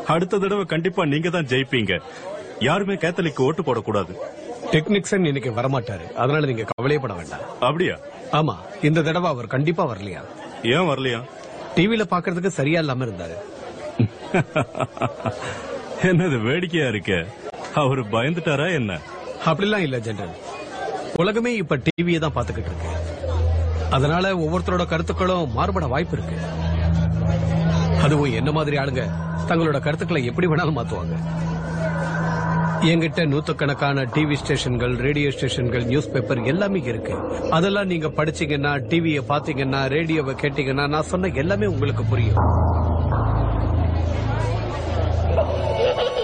அடுத்த தடவை கண்டிப்பா நீங்க தான் ஜெயிப்பீங்க யாருமே கேத்தலிக்கு ஓட்டு போடக்கூடாது டெக்னிக்ஸன் இன்னைக்கு வரமாட்டாரு அதனால நீங்க கவலையப்பட வேண்டாம் அப்படியா ஆமா இந்த தடவை அவர் கண்டிப்பா வரலையா ஏன் வரலையா டிவில பாக்குறதுக்கு சரியா இல்லாம இருந்தாரு என்னது வேடிக்கையா இருக்க அவரு பயந்துட்டாரா என்ன அப்படிலாம் இல்ல ஜெனரல் உலகமே இப்ப டிவியை தான் பாத்துக்கிட்டு இருக்கு அதனால ஒவ்வொருத்தரோட கருத்துக்களும் மாறுபட வாய்ப்பு இருக்கு அதுவும் என்ன மாதிரி ஆளுங்க தங்களோட கருத்துக்களை எப்படி வேணாலும் மாத்துவாங்க என்கிட்ட நூத்துக்கணக்கான டிவி ஸ்டேஷன்கள் ரேடியோ ஸ்டேஷன்கள் நியூஸ் பேப்பர் எல்லாமே இருக்கு அதெல்லாம் நீங்க படிச்சீங்கன்னா டிவியை பாத்தீங்கன்னா ரேடியோவை கேட்டீங்கன்னா நான் சொன்ன எல்லாமே உங்களுக்கு புரியும்